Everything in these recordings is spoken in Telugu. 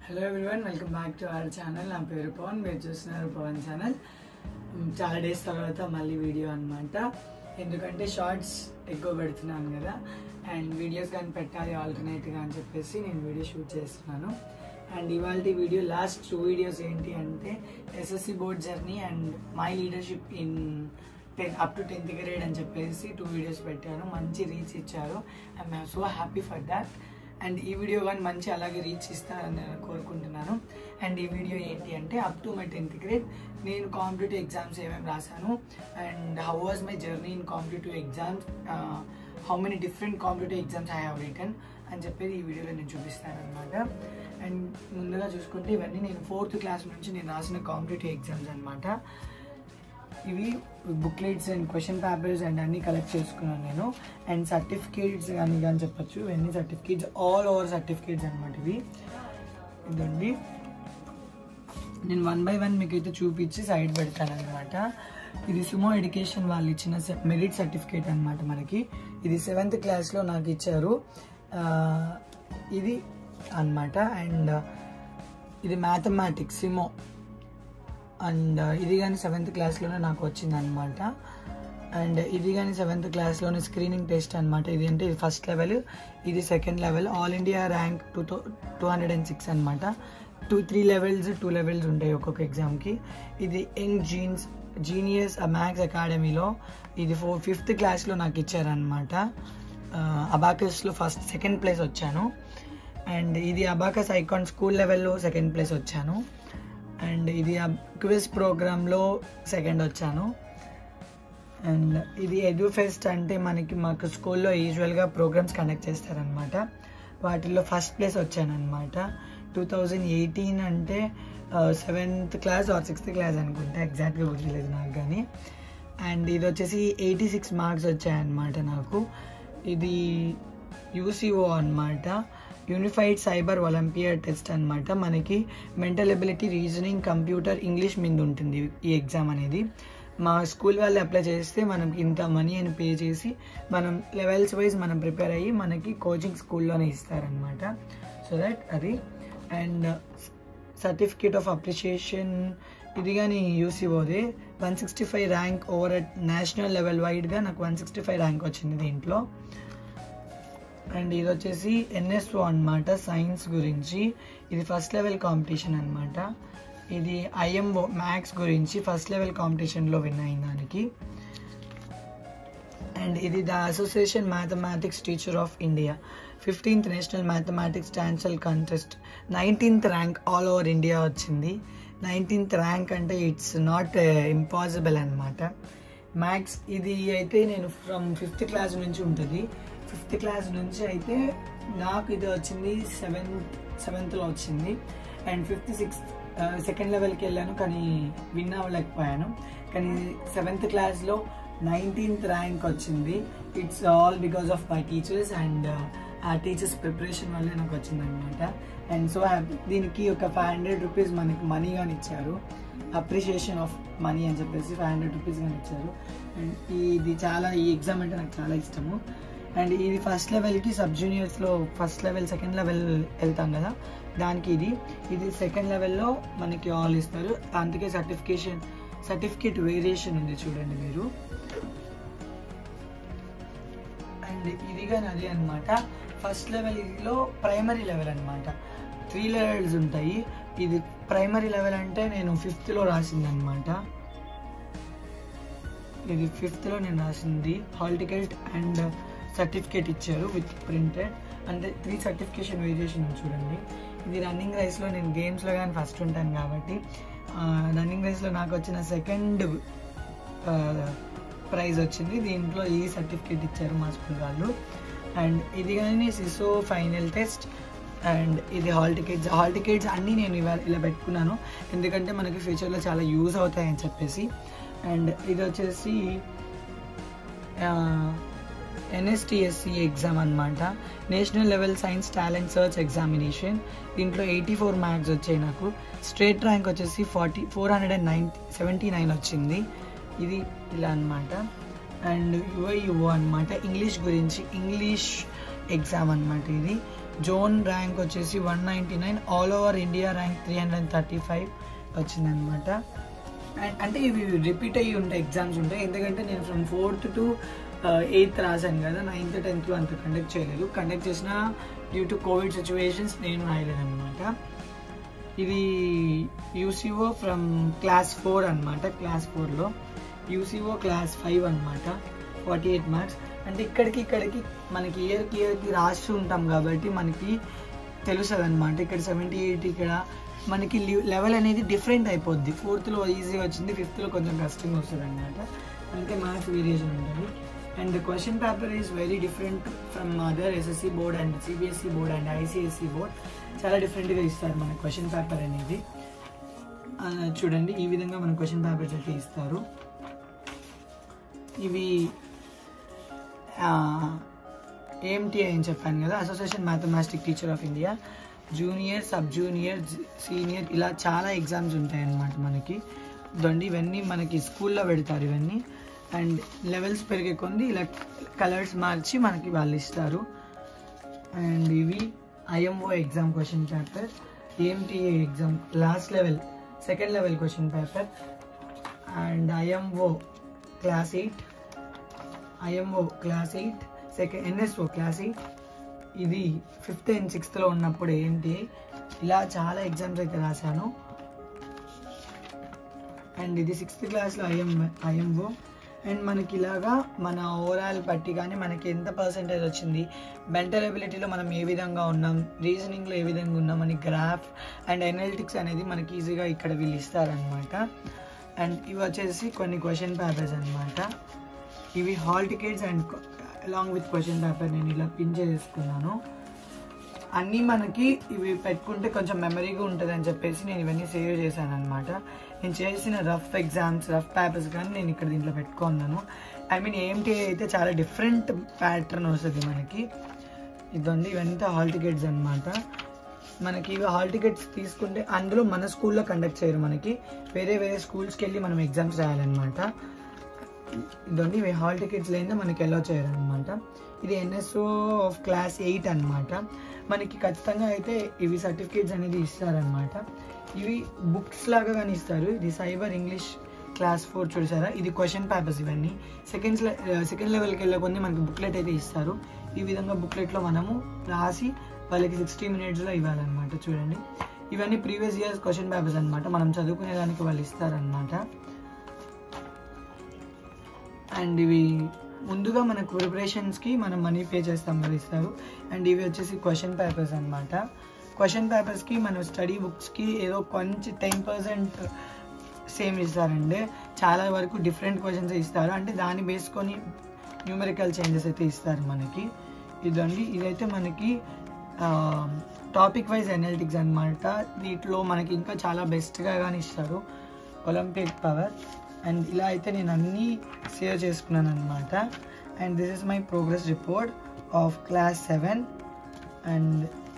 hello everyone welcome back to our channel నా పేరు పవన్ మీరు చూస్తున్నారు పవన్ ఛానల్ మ్, చాలా డేస్ తర్వాత మళ్ళీ వీడియో అన్నమాట ఎందుకంటే షార్ట్స్ ఎక్కువ పెడుతున్నాను కదా అండ్ వీడియోస్ కానీ పెట్టాలి ఆల్టర్నేట్గా అని చెప్పేసి నేను వీడియో షూట్ చేస్తున్నాను అండ్ ఇవాళ వీడియో లాస్ట్ టూ వీడియోస్ ఏంటి అంటే SSC board journey and my leadership in ten up to tenth grade అని చెప్పేసి టూ వీడియోస్ పెట్టాను మంచి రీచ్ ఇచ్చారు I'm so happy for that and ఈ వీడియో కానీ మంచి అలాగే రీచ్ ఇస్తారని నేను కోరుకుంటున్నాను అండ్ ఈ వీడియో ఏంటి అంటే up to my tenth grade నేను కాంపిటేటివ్ ఎగ్జామ్స్ ఏమేమి రాశాను and how was my journey in competitive exams how many different competitive exams I have written అని చెప్పేది ఈ వీడియోలో నేను చూపిస్తాను అనమాట అండ్ ముందుగా చూసుకుంటే ఇవన్నీ నేను ఫోర్త్ క్లాస్ నుంచి నేను రాసిన కాంపిటేటివ్ ఎగ్జామ్స్ అనమాట ఇవి booklets and question papers and అన్ని కలెక్ట్ చేసుకున్నాను నేను అండ్ సర్టిఫికేట్స్ కానీ కానీ చెప్పొచ్చు ఇవన్నీ సర్టిఫికేట్స్ ఆల్ ఓవర్ సర్టిఫికేట్స్ అనమాట ఇవి ఇదండి నేను వన్ బై వన్ మీకు అయితే చూపించి సైడ్ పెడతాను అనమాట ఇది సుమో ఎడ్యుకేషన్ వాళ్ళు ఇచ్చిన మెరిట్ సర్టిఫికేట్ అనమాట మనకి ఇది సెవెంత్ క్లాస్లో నాకు ఇచ్చారు ఆ, ఇది అన్నమాట అండ్ ఇది మ్యాథమెటిక్స్ సిమో అండ్ ఇది కానీ సెవెంత్ క్లాస్లోనే నాకు వచ్చింది అనమాట అండ్ ఇది కానీ సెవెంత్ క్లాస్లోనే స్క్రీనింగ్ టెస్ట్ అనమాట ఇది అంటే ఇది ఫస్ట్ లెవెల్ ఇది second level all India rank two థౌ టూ హండ్రెడ్ అండ్ సిక్స్ అనమాట two three levels two levels ఉంటాయి ఒక్కొక్క ఎగ్జామ్కి ఇది యంగ్ జీన్స్ జీనియస్ మ్యాథ్స్ అకాడమీలో ఇది ఫోర్ ఫిఫ్త్ క్లాస్లో నాకు ఇచ్చారనమాట అబాకస్లో ఫస్ట్ సెకండ్ ప్లేస్ వచ్చాను అండ్ ఇది అబాకస్ ఐకాన్ స్కూల్ లెవెల్లో సెకండ్ ప్లేస్ వచ్చాను అండ్ ఇది క్విజ్ ప్రోగ్రాంలో సెకండ్ వచ్చాను అండ్ ఇది ఎడ్యూ ఫెస్ట్ అంటే మనకి మాకు స్కూల్లో యూజువల్గా ప్రోగ్రామ్స్ కండక్ట్ చేస్తారనమాట వాటిల్లో ఫస్ట్ ప్లేస్ వచ్చానమాట టూ థౌజండ్ ఎయిటీన్ అంటే seventh class or sixth class అనుకుంటా ఎగ్జాక్ట్గా గుర్తులేదు నాకు కానీ అండ్ ఇది వచ్చేసి ఎయిటీ సిక్స్ మార్క్స్ వచ్చాయన్నమాట నాకు ఇది యూసీఓ అన్నమాట యూనిఫైడ్ సైబర్ ఒలింపియాడ్ టెస్ట్ అన్నమాట మనకి mental ability reasoning computer English మీద ఉంటుంది ఈ ఎగ్జామ్ అనేది మా స్కూల్ వాళ్ళు అప్లై చేస్తే మనం ఇంత మనీ అని పే చేసి మనం లెవెల్స్ వైజ్ మనం ప్రిపేర్ అయ్యి మనకి కోచింగ్ స్కూల్లోనే ఇస్తారనమాట సో దట్ అది అండ్ సర్టిఫికేట్ ఆఫ్ అప్రిషియేషన్ ఇది కానీ యూసీఓదే one sixty five rank over at national level వైడ్గా నాకు వన్ సిక్స్టీ ఫైవ్ ర్యాంక్ వచ్చింది దీంట్లో అండ్ ఇది వచ్చేసి ఎన్ఎస్ఓ అన్నమాట సైన్స్ గురించి ఇది ఫస్ట్ లెవెల్ కాంపిటీషన్ అన్నమాట ఇది ఐఎంఓ మ్యాథ్స్ గురించి ఫస్ట్ లెవెల్ కాంపిటీషన్లో విన్ అయిన దానికి అండ్ ఇది the association mathematics teacher of India fifteenth national mathematics డాన్సల్ contest nineteenth rank all over India వచ్చింది నైన్టీన్త్ ర్యాంక్ అంటే ఇట్స్ నాట్ ఇంపాసిబుల్ అనమాట మ్యాథ్స్ ఇది అయితే నేను ఫ్రమ్ ఫిఫ్త్ క్లాస్ నుంచి ఉంటుంది ఫిఫ్త్ క్లాస్ నుంచి అయితే నాకు ఇది వచ్చింది సెవెంత్ సెవెంత్లో వచ్చింది అండ్ ఫిఫ్త్ సిక్స్త్ సెకండ్ లెవెల్కి వెళ్ళాను కానీ విన్ అవ్వలేకపోయాను కానీ సెవెంత్ క్లాస్లో నైన్టీన్త్ ర్యాంక్ వచ్చింది it's all because of my teachers and ఆ టీచర్స్ ప్రిపరేషన్ వల్లే నాకు వచ్చింది అనమాట అండ్ సో దీనికి ఒక ఫైవ్ హండ్రెడ్ రూపీస్ మనకి మనీ కానీ ఇచ్చారు అప్రిషియేషన్ ఆఫ్ మనీ అని చెప్పేసి ఫైవ్ హండ్రెడ్ రూపీస్ కానీ ఇచ్చారు అండ్ ఇది చాలా ఈ ఎగ్జామ్ అంటే నాకు చాలా ఇష్టము అండ్ ఇది ఫస్ట్ లెవెల్కి సబ్ జూనియర్స్లో ఫస్ట్ లెవెల్ సెకండ్ లెవెల్ వెళ్తాం కదా దానికి ఇది ఇది సెకండ్ లెవెల్లో మనకి ఆల్ ఇస్తారు అందుకే సర్టిఫికేషన్ సర్టిఫికేట్ వేరియేషన్ ఉంది చూడండి మీరు అండ్ ఇది కానీ అదే అనమాట ఫస్ట్ లెవెల్లో ప్రైమరీ లెవెల్ అనమాట త్రీ లెవెల్స్ ఉంటాయి ఇది ప్రైమరీ లెవెల్ అంటే నేను ఫిఫ్త్లో రాసింది అనమాట ఇది ఫిఫ్త్లో నేను రాసింది హాల్ టికెట్ అండ్ సర్టిఫికేట్ ఇచ్చారు విత్ ప్రింటెడ్ అంటే త్రీ సర్టిఫికేషన్ వేరియేషన్ చూడండి ఇది రన్నింగ్ రేస్లో నేను గేమ్స్లో కానీ ఫస్ట్ ఉంటాను కాబట్టి రన్నింగ్ రేస్లో నాకు వచ్చిన సెకండ్ ప్రైజ్ వచ్చింది దీంట్లో ఈ సర్టిఫికేట్ ఇచ్చారు మా స్కూల్ వాళ్ళు అండ్ ఇది కానీ సిసో ఫైనల్ టెస్ట్ అండ్ ఇది హాల్ టికెట్స్ హాల్ టికెట్స్ అన్నీ నేను ఇవాళ ఇలా పెట్టుకున్నాను ఎందుకంటే మనకి ఫ్యూచర్లో చాలా యూజ్ అవుతాయని చెప్పేసి అండ్ ఇది వచ్చేసి ఎన్ఎస్టిఎస్సి ఎగ్జామ్ అనమాట national level science talent search examination దీంట్లో ఎయిటీ ఫోర్ మార్క్స్ వచ్చాయి నాకు స్ట్రేట్ ర్యాంక్ వచ్చేసి forty four hundred and nine seventy nine వచ్చింది ఇది ఇలా అనమాట అండ్ యుఐయుఓ అనమాట ఇంగ్లీష్ గురించి ఇంగ్లీష్ ఎగ్జామ్ అనమాట ఇది జోన్ ర్యాంక్ వచ్చేసి one ninety nine all over India rank three hundred thirty five వచ్చిందనమాట అండ్ అంటే ఇవి రిపీట్ అయ్యి ఉంటాయి ఎగ్జామ్స్ ఉంటాయి ఎందుకంటే నేను ఫ్రమ్ ఫోర్త్ టు ఎయిత్ రాశాను కదా నైన్త్ టెన్త్లో అంత కండక్ట్ చేయలేదు కండక్ట్ చేసిన డ్యూ టు కోవిడ్ సిచ్యువేషన్స్ నేను రాయలేదు అనమాట ఇది యూసీఓ ఫ్రమ్ క్లాస్ ఫోర్ అనమాట క్లాస్ ఫోర్లో యూసీఓ క్లాస్ ఫైవ్ అనమాట ఫార్టీ ఎయిట్ మార్క్స్ అంటే ఇక్కడికి ఇక్కడికి మనకి ఇయర్కి ఇయర్కి రాసి ఉంటాం కాబట్టి మనకి తెలుస్తుంది అనమాట ఇక్కడ సెవెంటీ ఎయిట్ ఇక్కడ మనకి లెవెల్ అనేది డిఫరెంట్ అయిపోద్ది ఫోర్త్లో ఈజీ వచ్చింది ఫిఫ్త్లో కొంచెం కష్టంగా వస్తుంది అనమాట అంటే మార్క్స్ వేరియేషన్ ఉంటుంది and question paper is very different from other SSC board and CBSE board and ICSE board చాలా డిఫరెంట్గా ఇస్తారు మన క్వశ్చన్ పేపర్ అనేది ఆ, చూడండి ఈ విధంగా మన క్వశ్చన్ పేపర్స్ అయితే ఇస్తారు ఇవి ఏఎంటీ అని చెప్పాను కదా association mathematic teacher of India junior sub junior senior ఇలా చాలా ఎగ్జామ్స్ ఉంటాయి అన్నమాట మనకి ఇదండి ఇవన్నీ మనకి స్కూల్లో పెడతారు ఇవన్నీ అండ్ లెవెల్స్ పెరిగే కొంది ఇలా కలర్స్ మార్చి మనకి వాళ్ళు ఇస్తారు అండ్ ఇవి IMO exam question paper AMTA exam last level second level question paper and IMO class eight IMO class eight second NSO class eight ఇది ఫిఫ్త్ అండ్ సిక్స్త్లో ఉన్నప్పుడు ఏంటి ఇలా చాలా ఎగ్జామ్స్ అయితే రాశాను అండ్ ఇది సిక్స్త్ క్లాస్లో ఐఎం ఐఎంఓ అండ్ మనకి ఇలాగా మన ఓవరాల్ పట్టి కానీ మనకి ఎంత పర్సెంటేజ్ వచ్చింది మెంటల్ ఎబిలిటీలో మనం ఏ విధంగా ఉన్నాం రీజనింగ్లో ఏ విధంగా ఉన్నాం అని గ్రాఫ్ అండ్ ఎనలిటిక్స్ అనేది మనకి ఈజీగా ఇక్కడ వీళ్ళు ఇస్తారనమాట అండ్ ఇవి వచ్చేసి కొన్ని క్వశ్చన్ పేపర్స్ అన్నమాట ఇవి hall tickets and along with question paper నేను ఇలా పిన్ చేసుకున్నాను అన్నీ మనకి ఇవి పెట్టుకుంటే కొంచెం మెమరీగా ఉంటుంది అని చెప్పేసి నేను ఇవన్నీ సేవ్ చేశాను అనమాట నేను చేసిన రఫ్ ఎగ్జామ్స్ రఫ్ పేపర్స్ కానీ నేను ఇక్కడ దీంట్లో పెట్టుకున్నాను ఐ మీన్ ఏంటి అయితే చాలా డిఫరెంట్ ప్యాటర్న్ వస్తుంది మనకి ఇదండి ఇవంతా హాల్ టికెట్స్ అన్నమాట మనకి ఇవి హాల్ టికెట్స్ తీసుకుంటే అందులో మన స్కూల్లో కండక్ట్ చేయరు మనకి వేరే వేరే స్కూల్స్కి వెళ్ళి మనం ఎగ్జామ్స్ రాయాలన్నమాట ఇదండి ఇవి హాల్ టికెట్స్ లేదా మనకి ఎలా చేయరనమాట ఇది ఎన్ఎస్ఓ ఆఫ్ క్లాస్ ఎయిట్ అన్నమాట మనకి ఖచ్చితంగా అయితే ఇవి సర్టిఫికేట్స్ అనేది ఇస్తారనమాట ఇవి బుక్స్ లాగా కానీ ఇస్తారు ఇది సైబర్ ఇంగ్లీష్ క్లాస్ ఫోర్ చూసారా ఇది క్వశ్చన్ పేపర్స్ ఇవన్నీ సెకండ్ సెకండ్ లెవెల్కి వెళ్ళే కొన్ని మనకి బుక్లెట్ అయితే ఇస్తారు ఈ విధంగా బుక్లెట్లో మనము రాసి వాళ్ళకి సిక్స్టీ మినిట్స్లో ఇవ్వాలన్నమాట చూడండి ఇవన్నీ ప్రీవియస్ ఇయర్స్ క్వశ్చన్ పేపర్స్ అన్నమాట మనం చదువుకునే దానికి వాళ్ళు ఇస్తారనమాట అండ్ ఇవి ముందుగా మనకు ప్రిపరేషన్స్కి మనం మనీ పే చేస్తాం కదా ఇస్తారు అండ్ ఇవి వచ్చేసి క్వశ్చన్ పేపర్స్ అనమాట క్వశ్చన్ పేపర్స్కి మనం స్టడీ బుక్స్కి ఏదో కొంచెం టెన్ పర్సెంట్ సేమ్ ఇస్తారండి చాలా వరకు డిఫరెంట్ క్వశ్చన్స్ ఇస్తారు అంటే దాన్ని బేసుకొని న్యూమరికల్ చేంజెస్ అయితే ఇస్తారు మనకి ఇదండి ఇదైతే మనకి టాపిక్ వైజ్ ఎనలిటిక్స్ అనమాట వీటిలో మనకి ఇంకా చాలా బెస్ట్గా కానీ ఇస్తారు ఒలింపిక్ పవర్ అండ్ ఇలా అయితే నేను అన్నీ సేవ్ చేసుకున్నాను అనమాట and this is my progress report of class seven and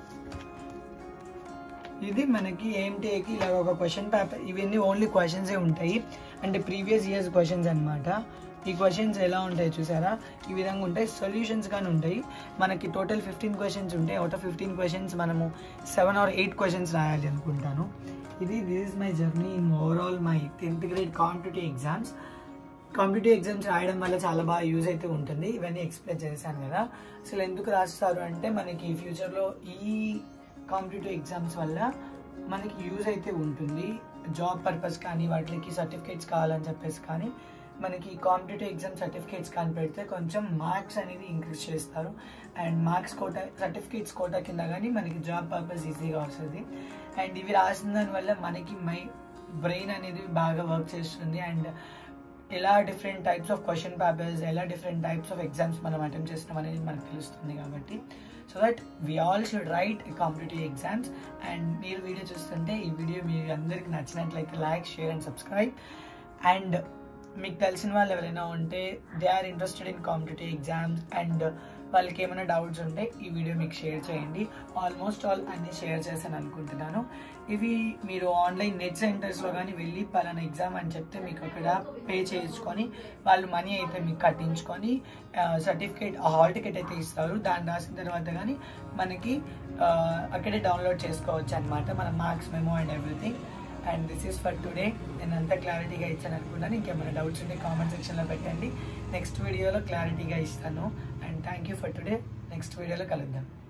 ఇది మనకి ఏంటికి ఇలా ఒక క్వశ్చన్ పేపర్ ఇవన్నీ ఓన్లీ క్వశ్చన్సే ఉంటాయి అంటే ప్రీవియస్ ఇయర్స్ క్వశ్చన్స్ అన్నమాట ఈ క్వశ్చన్స్ ఎలా ఉంటాయి చూసారా ఈ విధంగా ఉంటాయి సొల్యూషన్స్ కానీ ఉంటాయి మనకి టోటల్ ఫిఫ్టీన్ క్వశ్చన్స్ ఉంటాయి అవుట్ ఆఫ్ ఫిఫ్టీన్ క్వశ్చన్స్ మనము సెవెన్ ఆర్ ఎయిట్ క్వశ్చన్స్ రాయాలి అనుకుంటాను ఇది this is my journey in overall my tenth grade competitive exams competitive exams రాయడం వల్ల చాలా బాగా యూజ్ అయితే ఉంటుంది ఇవన్నీ ఎక్స్ప్లెయిన్ చేశాను కదా అసలు ఎందుకు రాస్తారు అంటే మనకి ఫ్యూచర్లో ఈ కాంపిటేటివ్ ఎగ్జామ్స్ వల్ల మనకి యూజ్ అయితే ఉంటుంది జాబ్ పర్పస్ కానీ వాటికి సర్టిఫికేట్స్ కావాలని చెప్పేసి కానీ మనకి కాంపిటేటివ్ ఎగ్జామ్ సర్టిఫికేట్స్ కానీ పెడితే కొంచెం మార్క్స్ అనేది ఇంక్రీజ్ చేస్తారు and marks quota certificates quota కింద కానీ మనకి జాబ్ పర్పస్ ఈజీగా వస్తుంది అండ్ ఇవి రాసిన దానివల్ల మనకి మై బ్రెయిన్ అనేది బాగా వర్క్ చేస్తుంది అండ్ ఎలా different types of question papers ఎలా డిఫరెంట్ టైప్స్ ఆఫ్ ఎగ్జామ్స్ మనం అటెంప్ట్ చేస్తున్నాం అనేది మనకు తెలుస్తుంది కాబట్టి so that we all should write competitive exams and మీరు వీడియో చూస్తుంటే ఈ వీడియో మీ అందరికి నచ్చినట్లయితే like share and subscribe and మీకు తెలిసిన వాళ్ళు ఎవరైనా ఉంటే they are interested in competitive exams and వాళ్ళకి ఏమైనా డౌట్స్ ఉంటే ఈ వీడియో మీకు షేర్ చేయండి ఆల్మోస్ట్ ఆల్ అన్ని షేర్ చేశాను అనుకుంటున్నాను ఇవి మీరు ఆన్లైన్ నెట్ సెంటర్స్లో కానీ వెళ్ళి పలానా ఎగ్జామ్ అని చెప్తే మీకు అక్కడ పే చేయించుకొని వాళ్ళు మనీ అయితే మీకు కట్టించుకొని సర్టిఫికేట్ హాల్ టికెట్ అయితే ఇస్తారు దాన్ని రాసిన తర్వాత కానీ మనకి ఆ, అక్కడే డౌన్లోడ్ చేసుకోవచ్చు అనమాట మన marks memo and everything and this is for today నేను అంత క్లారిటీగా ఇచ్చాను అనుకుంటాను ఇంకేమైనా డౌట్స్ ఉంటే కామెంట్ సెక్షన్లో పెట్టండి నెక్స్ట్ వీడియోలో క్లారిటీగా ఇస్తాను and thank you for today next వీడియోలో కలుద్దాం